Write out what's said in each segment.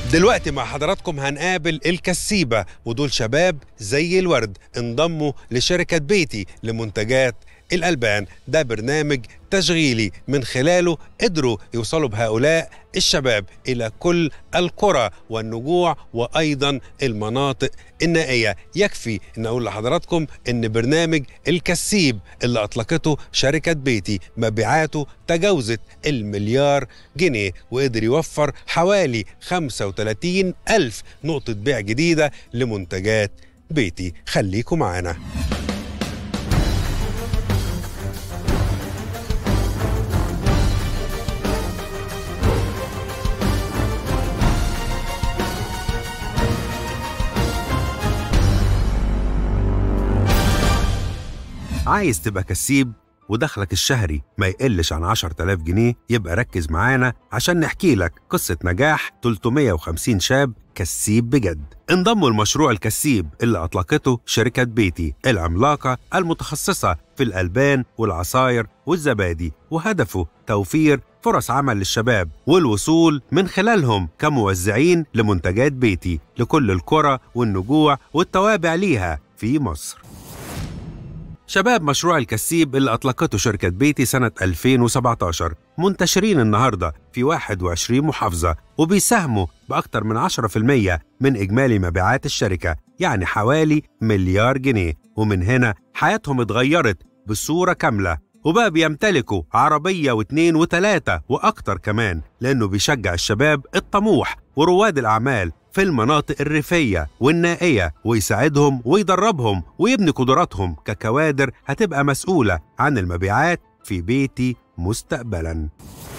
دلوقتي مع حضراتكم هنقابل الكسيبة ودول شباب زي الورد انضموا لشركة بيتي لمنتجات الألبان ده برنامج تشغيلي من خلاله قدروا يوصلوا بهؤلاء الشباب إلى كل القرى والنجوع وأيضا المناطق النائية يكفي أن أقول لحضراتكم أن برنامج الكسيب اللي أطلقته شركة بيتي مبيعاته تجاوزت المليار جنيه وقدر يوفر حوالي 35 ألف نقطة بيع جديدة لمنتجات بيتي خليكم معانا عايز تبقى كسيب ودخلك الشهري ما يقلش عن 10000 جنيه يبقى ركز معانا عشان نحكي لك قصة نجاح 350 شاب كسيب بجد انضموا لمشروع الكسيب اللي أطلقته شركة بيتي العملاقة المتخصصة في الألبان والعصاير والزبادي وهدفه توفير فرص عمل للشباب والوصول من خلالهم كموزعين لمنتجات بيتي لكل القرى والنجوع والتوابع ليها في مصر شباب مشروع الكسيب اللي أطلقته شركة بيتي سنة 2017 منتشرين النهاردة في 21 محافظة وبيساهموا بأكثر من 10% من إجمالي مبيعات الشركة يعني حوالي مليار جنيه ومن هنا حياتهم اتغيرت بصورة كاملة وبقى بيمتلكوا عربية واثنين وثلاثة وأكتر كمان لأنه بيشجع الشباب الطموح ورواد الأعمال في المناطق الريفية والنائية ويساعدهم ويدربهم ويبني قدراتهم ككوادر هتبقى مسؤولة عن المبيعات في بيتي مستقبلا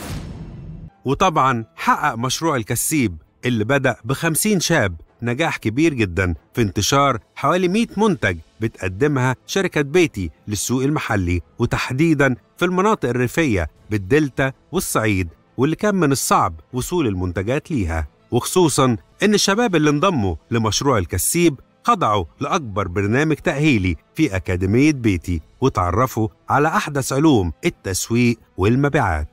وطبعا حقق مشروع الكسيب اللي بدأ بخمسين شاب نجاح كبير جدا في انتشار حوالي 100 منتج بتقدمها شركة بيتي للسوق المحلي وتحديدا في المناطق الريفية بالدلتا والصعيد واللي كان من الصعب وصول المنتجات ليها وخصوصا ان الشباب اللي انضموا لمشروع الكسيب خضعوا لأكبر برنامج تأهيلي في أكاديمية بيتي وتعرفوا على أحدث علوم التسويق والمبيعات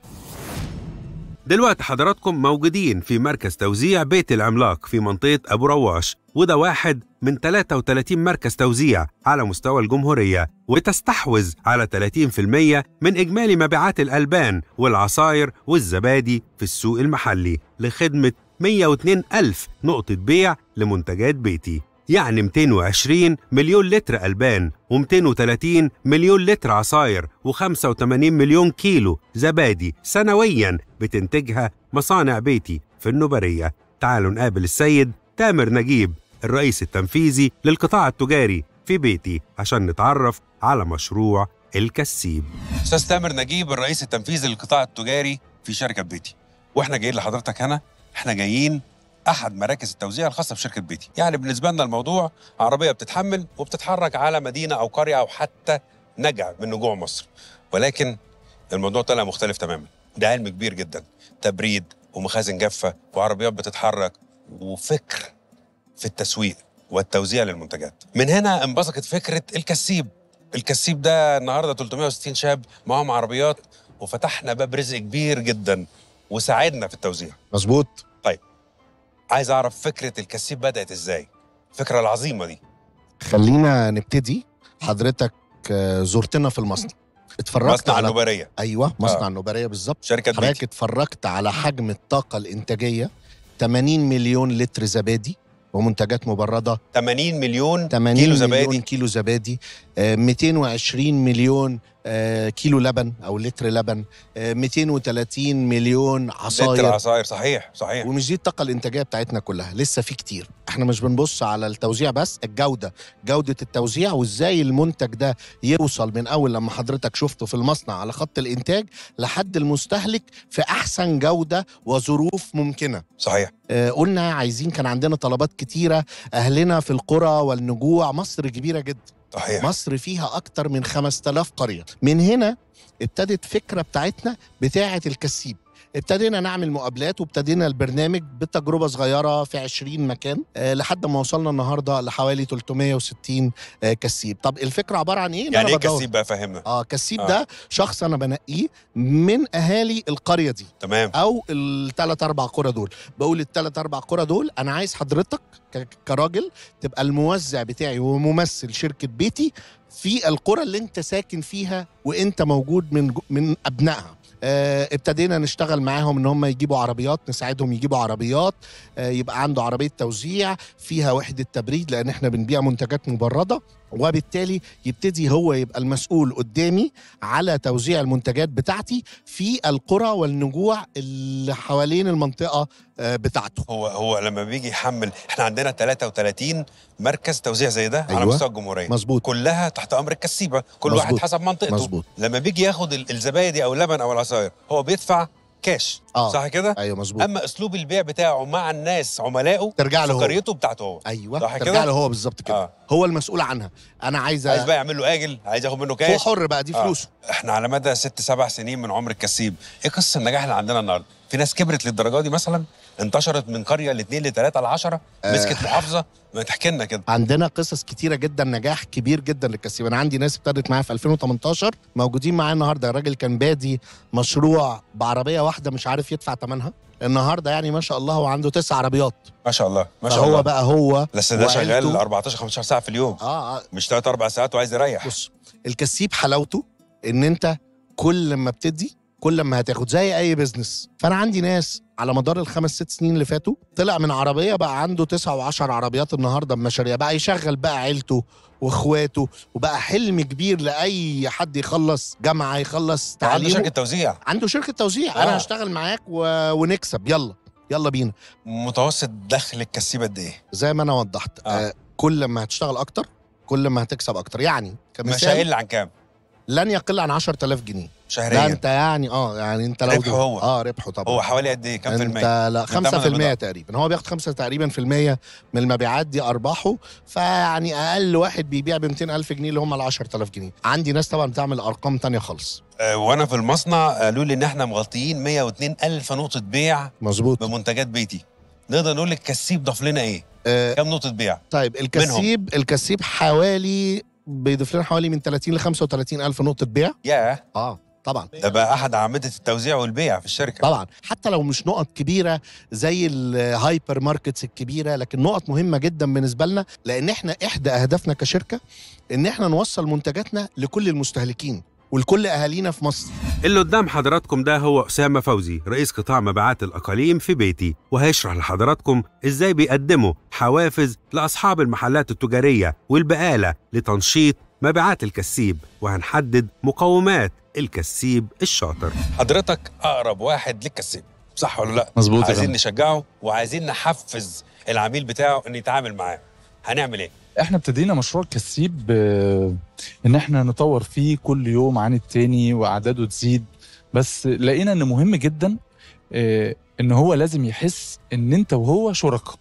دلوقتي حضراتكم موجودين في مركز توزيع بيت العملاق في منطقة أبو رواش وده واحد من 33 مركز توزيع على مستوى الجمهورية وتستحوذ على 30% من إجمالي مبيعات الألبان والعصاير والزبادي في السوق المحلي لخدمة 102 ألف نقطة بيع لمنتجات بيتي يعني 220 مليون لتر ألبان و230 مليون لتر عصاير و85 مليون كيلو زبادي سنويا بتنتجها مصانع بيتي في النبرية تعالوا نقابل السيد تامر نجيب الرئيس التنفيذي للقطاع التجاري في بيتي عشان نتعرف على مشروع الكسيب استاذ تامر نجيب الرئيس التنفيذي للقطاع التجاري في شركة بيتي واحنا جايين لحضرتك هنا احنا جايين احد مراكز التوزيع الخاصه بشركه بيتي يعني بالنسبه لنا الموضوع عربيه بتتحمل وبتتحرك على مدينه او قريه او حتى نجع من نجوع مصر ولكن الموضوع طلع مختلف تماما ده علم كبير جدا تبريد ومخازن جافه وعربيات بتتحرك وفكر في التسويق والتوزيع للمنتجات من هنا انبثقت فكره الكسيب الكسيب ده النهارده 360 شاب معاهم عربيات وفتحنا باب رزق كبير جدا وساعدنا في التوزيع مظبوط عايز اعرف فكره الكسيب بدات ازاي الفكره العظيمه دي خلينا نبتدي حضرتك آه، زرتنا في المصنع اتفرجت مصنع على النباريه ايوه مصنع آه. النوباريه بالظبط شركه حضرتك بيتي اتفرجت على حجم الطاقه الانتاجيه 80 مليون لتر زبادي ومنتجات مبرده 80 مليون 80 كيلو مليون زبادي كيلو زبادي آه، 220 مليون آه، كيلو لبن او لتر لبن آه، 230 مليون لتر عصاير عصاير صحيح صحيح ومش دي الطاقة الإنتاجية بتاعتنا كلها لسه في كتير احنا مش بنبص على التوزيع بس الجودة جودة التوزيع وازاي المنتج ده يوصل من أول لما حضرتك شفته في المصنع على خط الإنتاج لحد المستهلك في أحسن جودة وظروف ممكنة صحيح آه قلنا عايزين كان عندنا طلبات كتيرة أهلنا في القرى والنجوع مصر كبيرة جدا صحيح مصر فيها أكتر من 5000 قرية من هنا ابتدت فكرة بتاعتنا بتاعة الكسيب ابتدينا نعمل مقابلات وابتدينا البرنامج بتجربه صغيره في 20 مكان آه لحد ما وصلنا النهارده لحوالي 360 آه كسيب طب الفكره عباره عن ايه إن يعني أنا ايه بدور- كسيب بقى فهمنا اه كسيب آه. ده شخص انا بنقيه من اهالي القريه دي تمام او الثلاث اربع قرى دول بقول الثلاث اربع قرى دول انا عايز حضرتك ك- كراجل تبقى الموزع بتاعي وممثل شركه بيتي في القرى اللي انت ساكن فيها وانت موجود من جو- من ابنائها آه، ابتدينا نشتغل معاهم ان هم يجيبوا عربيات نساعدهم يجيبوا عربيات آه، يبقى عنده عربيه توزيع فيها وحده تبريد لان احنا بنبيع منتجات مبرده وبالتالي يبتدي هو يبقى المسؤول قدامي على توزيع المنتجات بتاعتي في القرى والنجوع اللي حوالين المنطقه آه، بتاعته هو هو لما بيجي يحمل احنا عندنا 33 مركز توزيع زي ده على أيوة. مستوى الجمهوريه مظبوط كلها تحت امر الكسيبه كل مظبوط. واحد حسب منطقته مظبوط لما بيجي ياخد ال- الزبايدي او اللبن او العصاير هو بيدفع كاش اه صح كده ايوه مظبوط اما اسلوب البيع بتاعه مع الناس عملائه ترجع في له هو قريته بتاعته هو ايوه صح ترجع كده؟ له هو بالظبط كده اه هو المسؤول عنها انا عايز عايز بقى يعمل له اجل عايز ياخد منه هو كاش حر بقى دي آه. فلوسه احنا على مدى ست سبع سنين من عمر الكسيب ايه قصه النجاح اللي عندنا النهارده في ناس كبرت للدرجه دي مثلا انتشرت من قريه لاثنين لثلاثه لعشرة آه. مسكت محافظه ما تحكي لنا كده عندنا قصص كتيره جدا نجاح كبير جدا للكسيب انا عندي ناس ابتدت معايا في 2018 موجودين معايا النهارده الراجل كان بادي مشروع بعربيه واحده مش عارف يدفع ثمنها النهارده يعني ما شاء الله هو عنده تسع عربيات ما شاء الله ما شاء فهو الله بقى هو بس ده وعيلته. شغال 14 15 ساعه في اليوم اه, آه مش 3 4 ساعات وعايز يريح بص الكسيب حلاوته ان انت كل ما بتدي كل ما هتاخد زي اي بزنس فانا عندي ناس على مدار الخمس ست سنين اللي فاتوا طلع من عربيه بقى عنده تسعة وعشر عربيات النهارده بمشاريع بقى يشغل بقى عيلته واخواته وبقى حلم كبير لاي حد يخلص جامعه يخلص عنده تعليمه شركه توزيع عنده شركه توزيع آه. انا هشتغل معاك و... ونكسب يلا يلا بينا متوسط دخل الكسيب قد ايه؟ زي ما انا وضحت آه. آه. كل ما هتشتغل اكتر كل ما هتكسب اكتر يعني مش كمثال هيقل عن كام؟ لن يقل عن 10000 جنيه ده شهريا انت يعني اه يعني انت لو ربحه هو. اه ربحه طبعا هو حوالي قد ايه؟ كام في المية؟ انت لا من ثمن 5% البضاعة. تقريبا هو بياخد 5 تقريبا في المية من المبيعات دي ارباحه فيعني اقل واحد بيبيع ب 200000 جنيه اللي هم ال 10000 جنيه عندي ناس طبعا بتعمل ارقام تانية خالص آه، وانا في المصنع قالوا لي ان احنا مغطيين 102 الف نقطه بيع مظبوط بمنتجات بيتي نقدر نقول الكسيب ضاف لنا ايه؟ آه كام نقطه بيع؟ طيب الكسيب الكسيب حوالي بيضيف لنا حوالي من 30 ل 35 الف نقطه بيع ياه اه طبعا ده بقى احد اعمده التوزيع والبيع في الشركه طبعا حتى لو مش نقط كبيره زي الهايبر ماركتس الكبيره لكن نقط مهمه جدا بالنسبه لنا لان احنا احدى اهدافنا كشركه ان احنا نوصل منتجاتنا لكل المستهلكين ولكل اهالينا في مصر اللي قدام حضراتكم ده هو أسامة فوزي رئيس قطاع مبيعات الأقاليم في بيتي وهيشرح لحضراتكم إزاي بيقدموا حوافز لأصحاب المحلات التجارية والبقالة لتنشيط مبيعات الكسيب وهنحدد مقومات الكسيب الشاطر حضرتك أقرب واحد للكسيب صح ولا لا؟ مظبوط يا عايزين فندم. نشجعه وعايزين نحفز العميل بتاعه إنه يتعامل معاه هنعمل إيه؟ احنا ابتدينا مشروع كسيب آه، ان احنا نطور فيه كل يوم عن التاني واعداده تزيد بس لقينا ان مهم جدا آه، ان هو لازم يحس ان انت وهو شركاء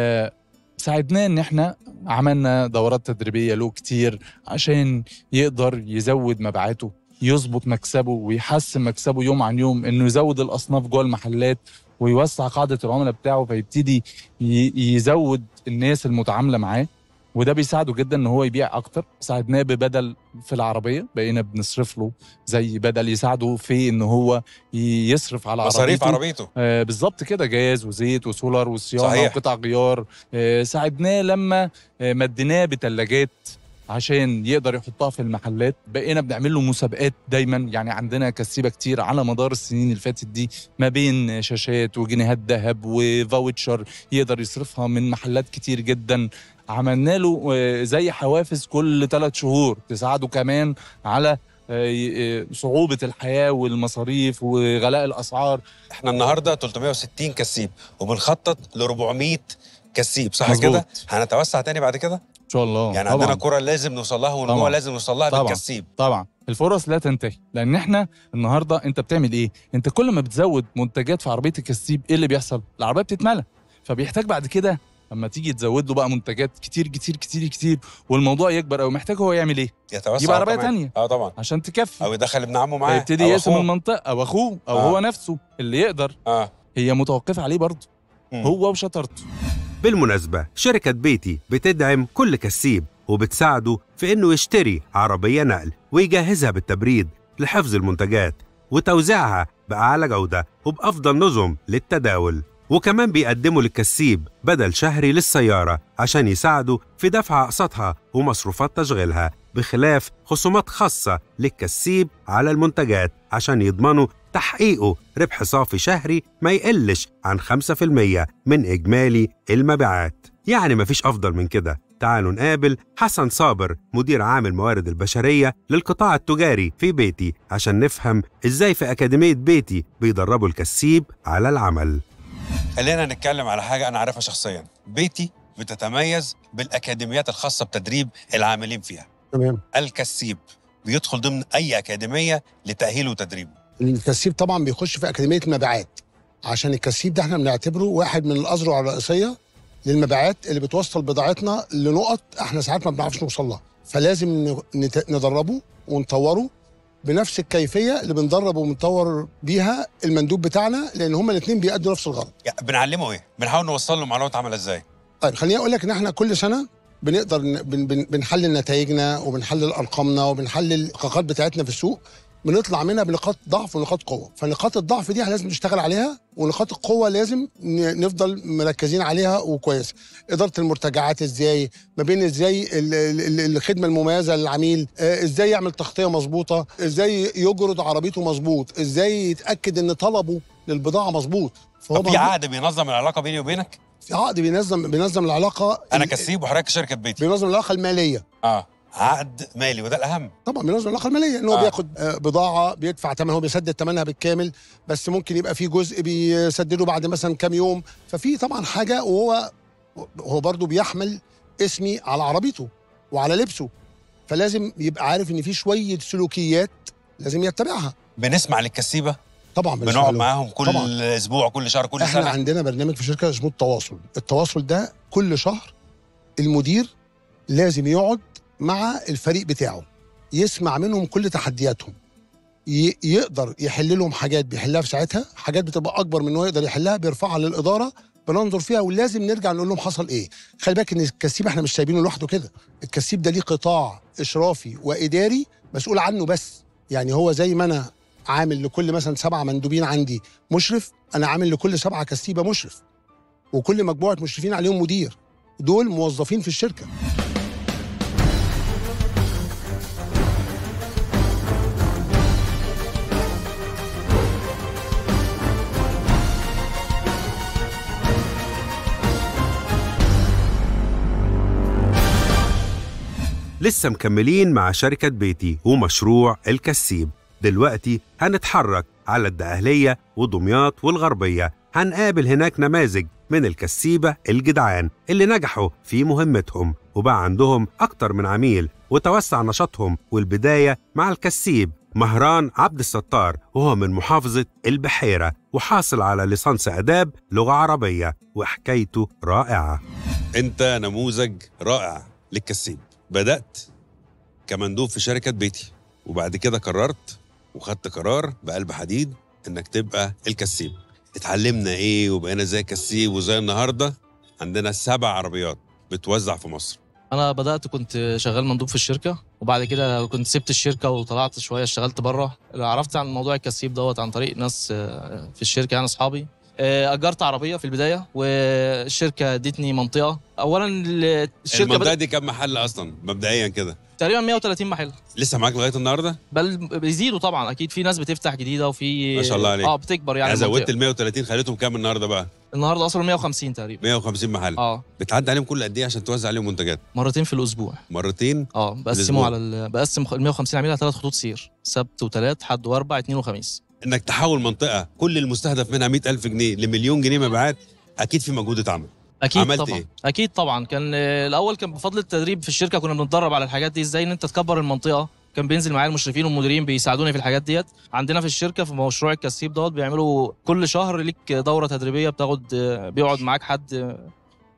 فساعدناه ان احنا عملنا دورات تدريبيه له كتير عشان يقدر يزود مبيعاته يظبط مكسبه ويحسن مكسبه يوم عن يوم انه يزود الاصناف جوه المحلات ويوسع قاعده العملاء بتاعه فيبتدي ي- يزود الناس المتعامله معاه وده بيساعده جدا ان هو يبيع اكتر ساعدناه ببدل في العربيه بقينا بنصرف له زي بدل يساعده في ان هو ي- يصرف على مصاريف عربيته عربيته آه بالظبط كده جاز وزيت وسولار وصيانه صحيح. وقطع غيار آه ساعدناه لما آه مديناه بثلاجات عشان يقدر يحطها في المحلات بقينا بنعمل له مسابقات دايما يعني عندنا كسيبه كتير على مدار السنين اللي فاتت دي ما بين شاشات وجنيهات ذهب وفاوتشر يقدر يصرفها من محلات كتير جدا عملنا له آه، زي حوافز كل ثلاث شهور تساعده كمان على آه، ي- آه، صعوبة الحياة والمصاريف وغلاء الأسعار احنا النهارده 360 كسيب وبنخطط ل 400 كسيب صح مظبوط. كده؟ هنتوسع تاني بعد كده؟ إن شاء الله يعني طبعاً. عندنا كرة لازم نوصل لها ونجوع طبعاً. لازم نوصل لها طبعاً. بالكسيب طبعا الفرص لا تنتهي لان احنا النهارده انت بتعمل ايه انت كل ما بتزود منتجات في عربيه الكسيب ايه اللي بيحصل العربيه بتتملى فبيحتاج بعد كده لما تيجي تزود له بقى منتجات كتير كتير كتير كتير والموضوع يكبر قوي محتاج هو يعمل ايه يتوسع يجيب عربيه كمان. تانية اه طبعا عشان تكفي او يدخل ابن عمه معاه فيبتدي أو يقسم أخوه. المنطقه او اخوه او آه. هو نفسه اللي يقدر اه هي متوقفه عليه برضه مم. هو وشطارته بالمناسبة شركة بيتي بتدعم كل كسيب وبتساعده في إنه يشتري عربية نقل ويجهزها بالتبريد لحفظ المنتجات وتوزيعها بأعلى جودة وبأفضل نظم للتداول وكمان بيقدموا للكسيب بدل شهري للسيارة عشان يساعدوا في دفع أقساطها ومصروفات تشغيلها بخلاف خصومات خاصة للكسيب على المنتجات عشان يضمنوا تحقيقه ربح صافي شهري ما يقلش عن 5% من إجمالي المبيعات يعني مفيش أفضل من كده تعالوا نقابل حسن صابر مدير عام الموارد البشرية للقطاع التجاري في بيتي عشان نفهم إزاي في أكاديمية بيتي بيدربوا الكسيب على العمل خلينا نتكلم على حاجه انا عارفها شخصيا بيتي بتتميز بالاكاديميات الخاصه بتدريب العاملين فيها تمام الكسيب بيدخل ضمن اي اكاديميه لتاهيله وتدريبه الكسيب طبعا بيخش في اكاديميه المبيعات عشان الكسيب ده احنا بنعتبره واحد من الاذرع الرئيسيه للمبيعات اللي بتوصل بضاعتنا لنقط احنا ساعات ما بنعرفش نوصل لها فلازم ن- نت- ندربه ونطوره بنفس الكيفيه اللي بندرب وبنطور بيها المندوب بتاعنا لان هما الاثنين بيأدوا نفس الغرض يعني بنعلمه ايه بنحاول نوصل له معلومات عامله ازاي طيب خليني اقول لك ان احنا كل سنه بنقدر ن- بن بن بنحلل نتائجنا وبنحلل ارقامنا وبنحلل القاقات بتاعتنا في السوق بنطلع منها بنقاط ضعف ونقاط قوه فنقاط الضعف دي احنا لازم نشتغل عليها ونقاط القوه لازم ن- نفضل مركزين عليها وكويس اداره المرتجعات ازاي ما بين ازاي ال- ال- ال- الخدمه المميزه للعميل آه، ازاي يعمل تغطيه مظبوطه ازاي يجرد عربيته مظبوط ازاي يتاكد ان طلبه للبضاعه مظبوط فهو طب في مظبوط. عقد بينظم العلاقه بيني وبينك في عقد بينظم بينظم العلاقه انا ال- كسيب وحضرتك شركه بيتي بينظم العلاقه الماليه اه عقد مالي وده الاهم طبعا بينظم العلاقه الماليه ان هو آه. آه. بياخد آه، بضاعه بيدفع ثمن هو بيسدد ثمنها بالكامل بس ممكن يبقى في جزء بيسدده بعد مثلا كام يوم ففي طبعا حاجه وهو هو برضو بيحمل اسمي على عربيته وعلى لبسه فلازم يبقى عارف ان في شويه سلوكيات لازم يتبعها بنسمع للكسيبه طبعا بالنسبة بنقعد له. معاهم كل طبعا. اسبوع كل شهر كل احنا سنه عندنا برنامج في الشركه اسمه التواصل التواصل ده كل شهر المدير لازم يقعد مع الفريق بتاعه يسمع منهم كل تحدياتهم ي- يقدر يحل لهم حاجات بيحلها في ساعتها حاجات بتبقى اكبر من انه يقدر يحلها بيرفعها للاداره بننظر فيها ولازم نرجع نقول لهم حصل ايه خلي بالك ان الكسيب احنا مش سايبينه لوحده كده الكسيب ده ليه قطاع اشرافي واداري مسؤول عنه بس يعني هو زي ما انا عامل لكل مثلا سبعه مندوبين عندي مشرف انا عامل لكل سبعه كسيبه مشرف وكل مجموعه مشرفين عليهم مدير دول موظفين في الشركه لسه مكملين مع شركة بيتي ومشروع الكسيب دلوقتي هنتحرك على الدقهلية ودمياط والغربية هنقابل هناك نماذج من الكسيبة الجدعان اللي نجحوا في مهمتهم وبقى عندهم أكتر من عميل وتوسع نشاطهم والبداية مع الكسيب مهران عبد الستار وهو من محافظة البحيرة وحاصل على ليسانس آداب لغة عربية وحكايته رائعة انت نموذج رائع للكسيب بدات كمندوب في شركه بيتي وبعد كده قررت وخدت قرار بقلب حديد انك تبقى الكسيب اتعلمنا ايه وبقينا زي كسيب وزي النهارده عندنا سبع عربيات بتوزع في مصر انا بدات كنت شغال مندوب في الشركه وبعد كده كنت سبت الشركه وطلعت شويه اشتغلت بره عرفت عن موضوع الكسيب دوت عن طريق ناس آه، في الشركه يعني اصحابي آه، اجرت عربيه في البدايه والشركه ادتني منطقه اولا ال- الشركه المنطقه بدأت دي كام محل اصلا مبدئيا كده تقريبا 130 محل لسه معاك لغايه النهارده بل بيزيدوا طبعا اكيد في ناس بتفتح جديده وفي ما شاء الله عليك. اه بتكبر يعني يعني زودت المنطقة. ال 130 خليتهم كام النهارده بقى النهارده اصلا 150 تقريبا 150 محل اه بتعدي عليهم كل قد ايه عشان توزع عليهم منتجات مرتين في الاسبوع مرتين اه الأسبوع. بقسمه على ال... بقسم ال 150 عميل على ثلاث خطوط سير سبت وثلاث حد واربع اثنين وخميس انك تحول منطقه كل المستهدف منها 100000 جنيه لمليون جنيه مبيعات اكيد في مجهود اتعمل اكيد عملت طبعا إيه؟ اكيد طبعا كان آه، الاول كان بفضل التدريب في الشركه كنا بنتدرب على الحاجات دي ازاي ان انت تكبر المنطقه كان بينزل معايا المشرفين والمديرين بيساعدوني في الحاجات ديت عندنا في الشركه في مشروع الكسيب دوت بيعملوا كل شهر ليك دوره تدريبيه بتاخد آه، بيقعد معاك حد آه،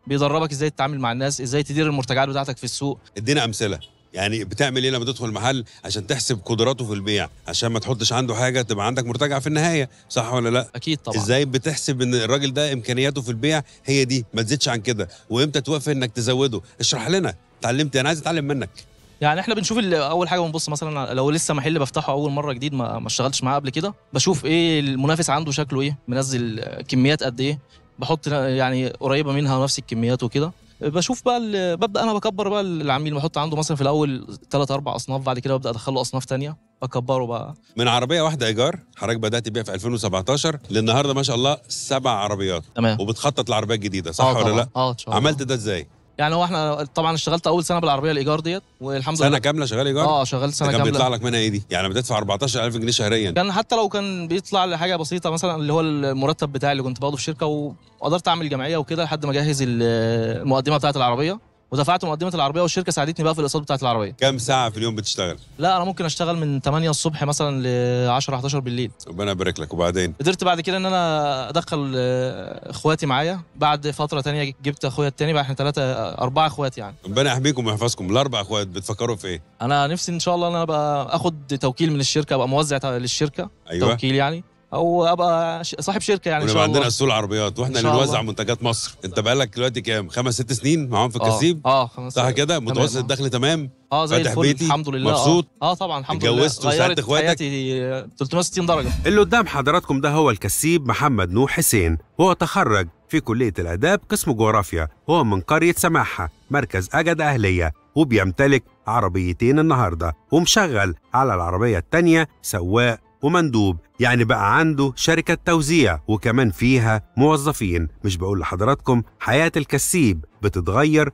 بيدربك ازاي تتعامل مع الناس ازاي تدير المرتجعات بتاعتك في السوق ادينا امثله يعني بتعمل ايه لما تدخل محل عشان تحسب قدراته في البيع عشان ما تحطش عنده حاجه تبقى عندك مرتجع في النهايه صح ولا لا اكيد طبعا ازاي بتحسب ان الراجل ده امكانياته في البيع هي دي ما تزيدش عن كده وامتى توافق انك تزوده اشرح لنا اتعلمت انا عايز اتعلم منك يعني احنا بنشوف ال- اول حاجه بنبص مثلا لو لسه محل بفتحه اول مره جديد ما ما اشتغلتش معاه قبل كده بشوف ايه المنافس عنده شكله ايه منزل كميات قد ايه بحط يعني قريبه منها نفس الكميات وكده بشوف بقى ال- ببدا انا بكبر بقى العميل بحط عنده مثلا في الاول ثلاث اربع اصناف بعد كده ببدا ادخله اصناف تانية بكبره بقى من عربيه واحده ايجار حضرتك بدات بيها في 2017 للنهارده ما شاء الله سبع عربيات تمام وبتخطط لعربيه جديده صح اه ولا طبعا لا اه ان شاء الله عملت ده ازاي يعني هو احنا طبعا اشتغلت اول سنه بالعربيه الايجار ديت والحمد سنه لله كامله شغال ايجار اه شغلت ده سنه كان بيطلع كامله لك منها ايه دي يعني بتدفع 14000 جنيه شهريا كان حتى لو كان بيطلع لي حاجه بسيطه مثلا اللي هو المرتب بتاعي اللي كنت باخده في شركه وقدرت اعمل جمعيه وكده لحد ما اجهز ال- المقدمه بتاعه العربيه ودفعت مقدمه العربيه والشركه ساعدتني بقى في الاقساط بتاعه العربيه كام ساعه في اليوم بتشتغل لا انا ممكن اشتغل من 8 الصبح مثلا ل 10 11 بالليل ربنا يبارك لك وبعدين قدرت بعد كده ان انا ادخل آه، اخواتي معايا بعد فتره تانية جبت اخويا التاني بقى احنا ثلاثه اربعه اخوات يعني ربنا يحميكم ويحفظكم الاربع اخوات بتفكروا في ايه انا نفسي ان شاء الله ان انا ابقى اخد توكيل من الشركه ابقى موزع للشركه ايوه توكيل يعني او ابقى ش- صاحب شركه يعني ان ونبقى شاء الله عندنا اسطول عربيات واحنا إن اللي شاء نوزع الله. منتجات مصر انت بقالك دلوقتي كام خمس ست سنين معاهم في آه، الكسيب اه خمس صح كده تمام، متوسط آه. الدخل تمام اه زي فاتح الفل بيتي؟ الحمد لله مبسوط؟ اه, آه طبعا الحمد اتجوزت لله وساعدت غيرت إخواتك؟ حياتي آه، 360 درجه اللي قدام حضراتكم ده هو الكسيب محمد نوح حسين وهو تخرج في كلية الآداب قسم جغرافيا هو من قرية سماحة مركز أجد أهلية وبيمتلك عربيتين النهاردة ومشغل على العربية التانية سواق ومندوب يعني بقى عنده شركة توزيع وكمان فيها موظفين مش بقول لحضراتكم حياة الكسيب بتتغير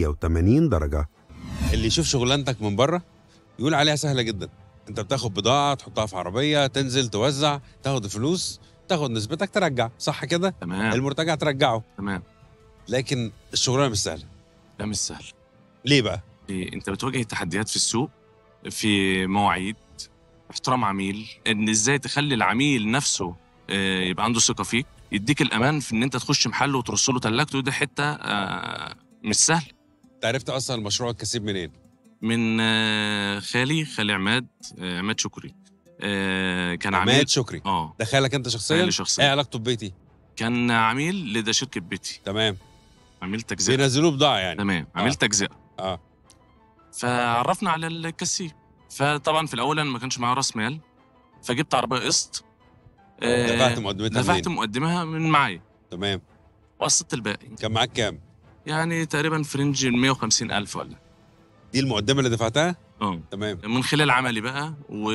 180 درجة اللي يشوف شغلانتك من بره يقول عليها سهله جدا انت بتاخد بضاعه تحطها في عربيه تنزل توزع تاخد فلوس تاخد نسبتك ترجع صح كده تمام المرتجع ترجعه تمام لكن الشغلانه مش سهله ده مش سهل ليه بقى إيه، انت بتواجه تحديات في السوق في مواعيد احترام عميل ان ازاي تخلي العميل نفسه آه، يبقى عنده ثقه فيك يديك الامان في ان انت تخش محل وترص له ثلاجته دي حته آه، مش سهل انت عرفت اصلا المشروع الكسيب منين من آه، خالي خالي عماد آه، عماد شكري آه، كان عميل عماد شكري اه ده خالك انت شخصيا خالي ايه شخصيا علاقته ببيتي كان عميل لدى شركه بيتي تمام عميل تجزئه بينزلوه بضاعه يعني تمام عميل تجزئه اه فعرفنا على الكسيب فطبعا في الاول انا ما كانش معايا راس مال فجبت عربيه قسط آه، دفعت مقدمتها دفعت منين مقدمها من معايا تمام وقسطت الباقي كان معاك كام يعني تقريبا في رينج ال 150 الف ولا دي المقدمه اللي دفعتها اه تمام من خلال عملي بقى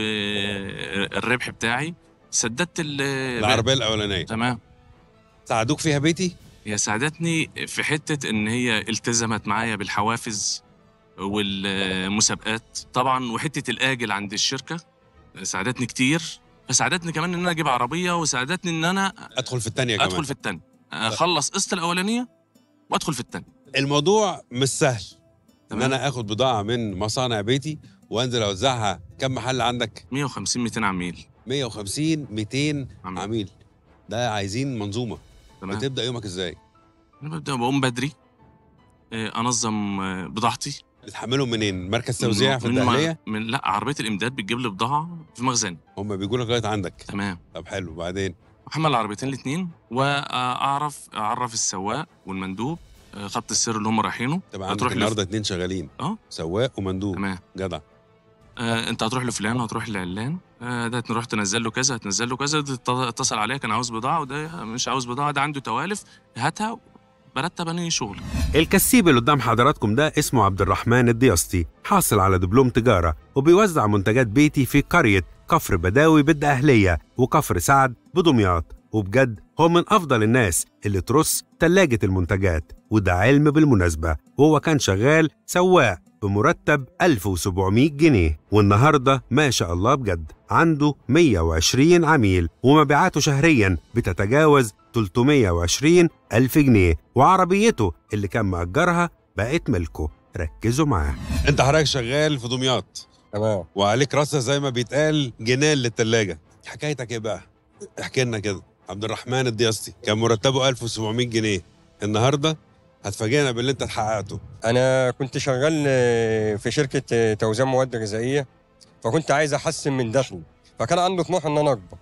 والربح بتاعي سددت ال العربيه الاولانيه تمام ساعدوك فيها بيتي هي ساعدتني في حته ان هي التزمت معايا بالحوافز والمسابقات طبعا وحته الاجل عند الشركه ساعدتني كتير فساعدتني كمان ان انا اجيب عربيه وساعدتني ان انا ادخل في الثانيه كمان ادخل في التانية اخلص قسط الاولانيه وادخل في التانية الموضوع مش سهل ان تمام. انا اخد بضاعه من مصانع بيتي وانزل اوزعها كم محل عندك 150 200 عميل 150 200 عميل. عميل ده عايزين منظومه تمام بتبدا يومك ازاي انا ببدا بقوم بدري آه، انظم آه، بضاعتي بتحملهم منين مركز توزيع في من- الدهليه من لا عربيه الامداد بتجيب لي بضاعه في مخزن هم بيجوا لك لغايه عندك تمام طب حلو بعدين احمل العربيتين الاثنين واعرف اعرف السواق والمندوب آه، خط السير اللي هم رايحينه تبقى عندك هتروح النهارده لف... اتنين شغالين اه. سواق ومندوب تمام جدع آه انت هتروح لفلان هتروح لعلان آه ده تروح تنزل له كذا هتنزل له كذا ده تط- اتصل عليك كان عاوز بضاعه وده مش عاوز بضاعه ده عنده توالف هاتها برتب انا شغل الكسيب اللي قدام حضراتكم ده اسمه عبد الرحمن الدياسطي حاصل على دبلوم تجارة وبيوزع منتجات بيتي في قرية كفر بداوي بالدقهلية وكفر سعد بدمياط وبجد هو من أفضل الناس اللي ترص تلاجة المنتجات وده علم بالمناسبة وهو كان شغال سواق بمرتب 1700 جنيه والنهاردة ما شاء الله بجد عنده 120 عميل ومبيعاته شهريا بتتجاوز 320 ألف جنيه وعربيته اللي كان مأجرها بقت ملكه ركزوا معاه انت حضرتك شغال في دمياط تمام وعليك راسه زي ما بيتقال جنان للتلاجة حكايتك ايه بقى احكي لنا كده عبد الرحمن الدياسطي كان مرتبه 1700 جنيه النهارده هتفاجئنا باللي انت حققته انا كنت شغال آه، في شركه آه، توزيع مواد غذائيه فكنت عايز احسن من دخلي فكان عندي طموح ان انا اكبر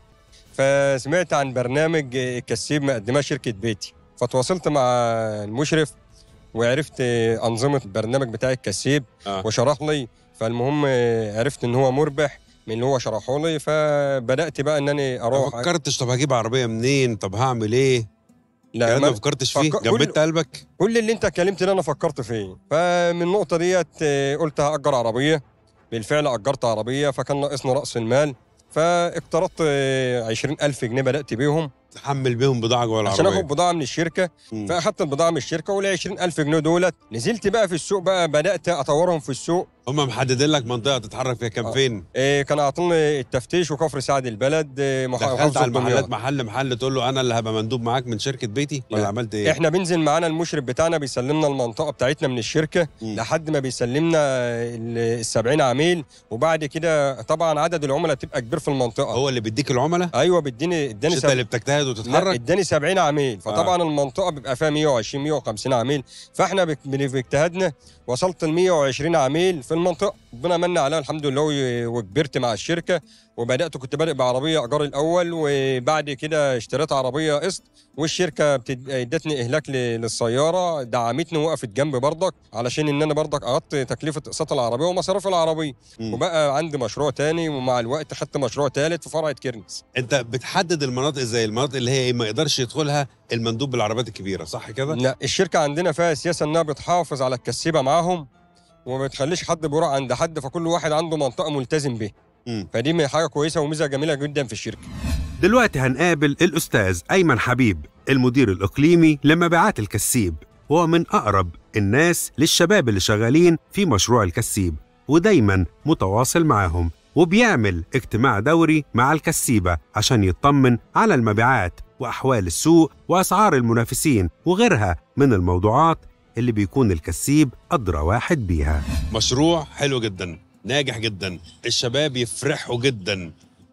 فسمعت عن برنامج آه، الكسيب مقدماه شركه بيتي فتواصلت مع المشرف وعرفت آه، انظمه البرنامج بتاع الكسيب آه. وشرح لي فالمهم آه، عرفت ان هو مربح من اللي هو شرحه لي فبدات بقى ان انا ما اروح فكرتش طب هجيب عربيه منين طب هعمل ايه لا الكلام ده ما ما فكرتش فيه فك- جمدت قلبك كل اللي انت اتكلمت ده انا فكرت فيه فمن النقطه ديت آه، قلت هاجر عربيه بالفعل اجرت عربيه فكان ناقصني راس المال فاقترضت آه، 20000 جنيه بدات بيهم تحمل بيهم بضاعه جوه عشان اخد العربيه بضاعه من الشركه مم. فاخدت البضاعه من الشركه وال 20000 جنيه دولت نزلت بقى في السوق بقى بدات اطورهم في السوق هم محددين لك منطقه تتحرك فيها كام آه. فين آه، كان اعطوني التفتيش وكفر سعد البلد آه، دخلت محافظه على المحلات دمياط محل محل تقول له انا اللي هبقى مندوب معاك من شركه بيتي ولا لا. عملت ايه احنا بنزل معانا المشرف بتاعنا بيسلمنا المنطقه بتاعتنا من الشركه مم. لحد ما بيسلمنا ال 70 عميل وبعد كده طبعا عدد العملاء تبقى كبير في المنطقه هو اللي بيديك العملاء ايوه بيديني اداني مش سب... انت اللي بتجتهد لا وتتحرك اداني 70 عميل فطبعا آه. المنطقه بيبقى فيها 120 150 عميل فاحنا بك- بن- باجتهادنا وصلت ل 120 عميل في المنطقه ربنا من عليها الحمد لله و- وكبرت مع الشركه وبدات كنت بادئ بعربيه ايجار الاول وبعد كده اشتريت عربيه قسط والشركه بتد- ادتني اهلاك ل- للسياره دعمتني وقفت جنبي برضك علشان ان انا برضك اغطي تكلفه اقساط العربيه ومصاريف العربيه مم. وبقى عندي مشروع تاني ومع الوقت خدت مشروع تالت في فرع كيرنس انت بتحدد المناطق زي المناطق اللي هي ايه ما يقدرش يدخلها المندوب بالعربيات الكبيره صح كده لا الشركه عندنا فيها سياسه انها بتحافظ على الكسيبه معاهم وما بتخليش حد بيروح عند حد فكل واحد عنده منطقه ملتزم بيها مم. فدي من حاجه كويسه وميزه جميله جدا في الشركه دلوقتي هنقابل الأستاذ أيمن حبيب المدير الإقليمي لمبيعات الكسيب وهو من أقرب الناس للشباب اللي شغالين في مشروع الكسيب ودايما متواصل معاهم وبيعمل اجتماع دوري مع الكسيبة عشان يطمن على المبيعات وأحوال السوق وأسعار المنافسين وغيرها من الموضوعات اللي بيكون الكسيب أدرى واحد بيها مشروع حلو جدا ناجح جدا الشباب يفرحوا جدا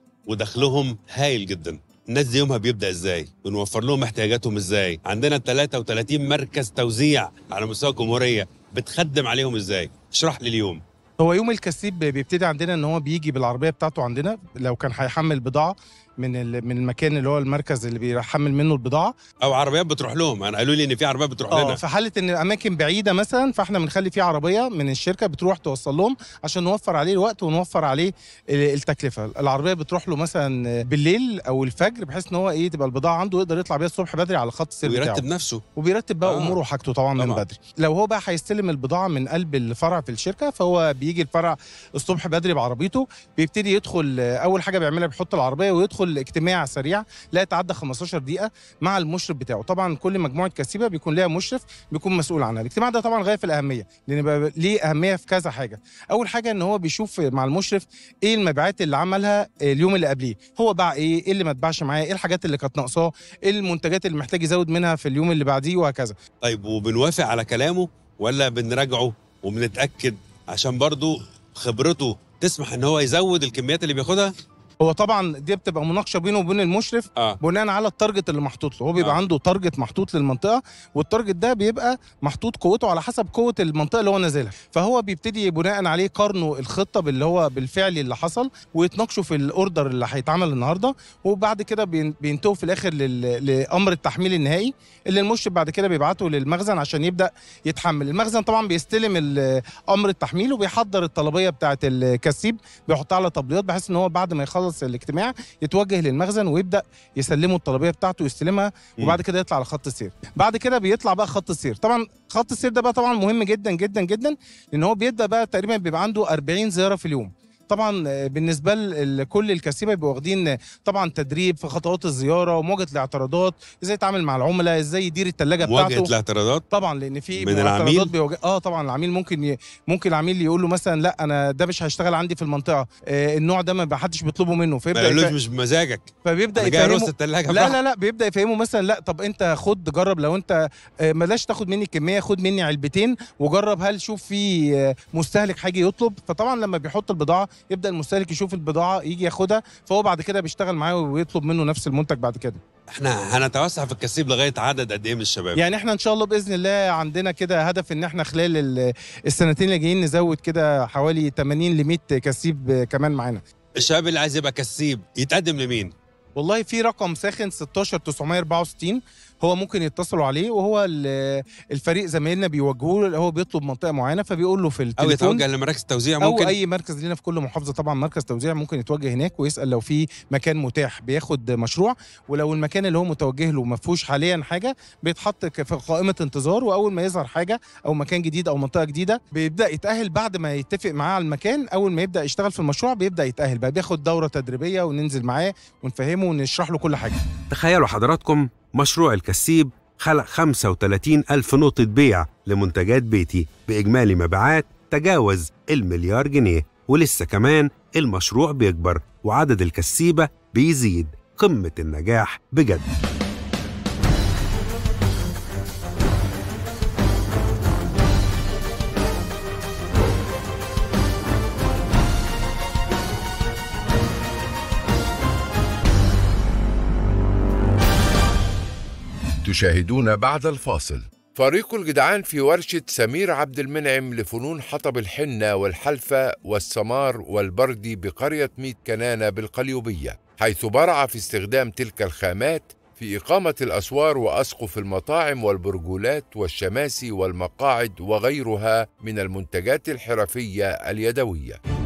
ودخلهم هايل جدا الناس دي يومها بيبدا ازاي بنوفر لهم احتياجاتهم ازاي عندنا 33 مركز توزيع على مستوى الجمهوريه بتخدم عليهم ازاي اشرح لي اليوم هو يوم الكسيب بيبتدي عندنا ان هو بيجي بالعربيه بتاعته عندنا لو كان هيحمل بضاعه من ال- من المكان اللي هو المركز اللي بيحمل منه البضاعه او عربيات بتروح لهم انا قالوا لي ان في عربيات بتروح اه لنا في حاله ان اماكن بعيده مثلا فاحنا بنخلي في عربيه من الشركه بتروح توصل لهم عشان نوفر عليه الوقت ونوفر عليه ال- التكلفه العربيه بتروح له مثلا بالليل او الفجر بحيث ان هو ايه تبقى البضاعه عنده يقدر يطلع بيها الصبح بدري على خط السير بتاعه ويرتب نفسه وبيرتب بقى آه. آه. اموره وحاجته طبعا من طبعاً. بدري لو هو بقى هيستلم البضاعه من قلب الفرع في الشركه فهو بيجي الفرع الصبح بدري بعربيته بيبتدي يدخل آه، اول حاجه بيعملها بيحط العربيه ويدخل اجتماع سريع لا يتعدى 15 دقيقه مع المشرف بتاعه طبعا كل مجموعه كسيبه بيكون لها مشرف بيكون مسؤول عنها الاجتماع ده طبعا غايه في الاهميه لان بقى ليه اهميه في كذا حاجه اول حاجه ان هو بيشوف مع المشرف ايه المبيعات اللي عملها اليوم اللي قبليه هو باع ايه ايه اللي ما اتباعش معاه ايه الحاجات اللي كانت ناقصاه ايه المنتجات اللي محتاج يزود منها في اليوم اللي بعديه وهكذا طيب وبنوافق على كلامه ولا بنراجعه وبنتاكد عشان برضو خبرته تسمح ان هو يزود الكميات اللي بياخدها هو طبعا دي بتبقى مناقشه بينه وبين المشرف اه بناء على التارجت اللي محطوط له هو بيبقى آه. آه. عنده تارجت محطوط للمنطقه والتارجت ده بيبقى محطوط قوته على حسب قوه المنطقه اللي هو نازلها فهو بيبتدي بناء عليه قارنوا الخطه باللي هو بالفعل اللي حصل ويتناقشوا في الاوردر اللي هيتعمل النهارده وبعد كده بين- بينتهوا في الاخر لل- لامر التحميل النهائي اللي المشرف بعد كده بيبعته للمخزن عشان يبدا يتحمل المخزن طبعا بيستلم ال- امر التحميل وبيحضر الطلبيه بتاعه الكسيب بيحطها على تبليط بحيث ان هو بعد ما يخلص الاجتماع يتوجه للمخزن ويبدا يسلمه الطلبيه بتاعته ويستلمها مم. وبعد كده يطلع على خط السير بعد كده بيطلع بقى خط السير طبعا خط السير ده بقى طبعا مهم جدا جدا جدا لان هو بيبدا بقى تقريبا بيبقى عنده 40 زياره في اليوم طبعا آه، بالنسبه ل- لكل الكسيبه بيبقوا واخدين آه، طبعا تدريب في خطوات الزياره ومواجهه الاعتراضات ازاي يتعامل مع العملاء ازاي يدير الثلاجه مواجهه بتاعته الاعتراضات طبعا لان في من معترضات العميل؟ بيواجه اه طبعا العميل ممكن ي... ممكن العميل يقول له مثلا لا انا ده مش هيشتغل عندي في المنطقه آه النوع ده ما حدش بيطلبه منه ما فيبدا يقولوش يف... مش بمزاجك فبيبدا انا جاي ارص يفهمه الثلاجه لا لا لا بيبدا يفهمه مثلا لا طب انت خد جرب لو انت آه، بلاش تاخد مني كميه خد مني علبتين وجرب هل شوف في آه، مستهلك حاجه يطلب فطبعا لما بيحط البضاعه يبدا المستهلك يشوف البضاعه يجي ياخدها فهو بعد كده بيشتغل معاه ويطلب منه نفس المنتج بعد كده احنا هنتوسع في الكسيب لغايه عدد قد ايه من الشباب يعني احنا ان شاء الله باذن الله عندنا كده هدف ان احنا خلال ال- السنتين اللي جايين نزود كده حوالي 80 ل 100 كسيب كمان معانا الشباب اللي عايز يبقى كسيب يتقدم لمين والله في رقم ساخن 16964 هو ممكن يتصلوا عليه وهو ال- الفريق زمايلنا بيوجهوه له هو بيطلب منطقه معينه فبيقول له في او التليفون يتوجه لمراكز التوزيع او ممكن اي مركز لنا في كل محافظه طبعا مركز توزيع ممكن يتوجه هناك ويسال لو في مكان متاح بياخد مشروع ولو المكان اللي هو متوجه له ما فيهوش حاليا حاجه بيتحط ك- في قائمه انتظار واول ما يظهر حاجه او مكان جديد او منطقه جديده بيبدا يتاهل بعد ما يتفق معاه على المكان اول ما يبدا يشتغل في المشروع بيبدا يتاهل بقى بياخد دوره تدريبيه وننزل معاه ونفهمه ونشرح له كل حاجه تخيلوا حضراتكم مشروع الكسيب خلق 35 ألف نقطة بيع لمنتجات بيتي بإجمالي مبيعات تجاوز المليار جنيه ولسه كمان المشروع بيكبر وعدد الكسيبة بيزيد قمة النجاح بجد تشاهدون بعد الفاصل فريق الجدعان في ورشة سمير عبد المنعم لفنون حطب الحنة والحلفة والسمار والبردي بقرية ميت كنانة بالقليوبية حيث برع في استخدام تلك الخامات في إقامة الأسوار وأسقف المطاعم والبرجولات والشماسي والمقاعد وغيرها من المنتجات الحرفية اليدوية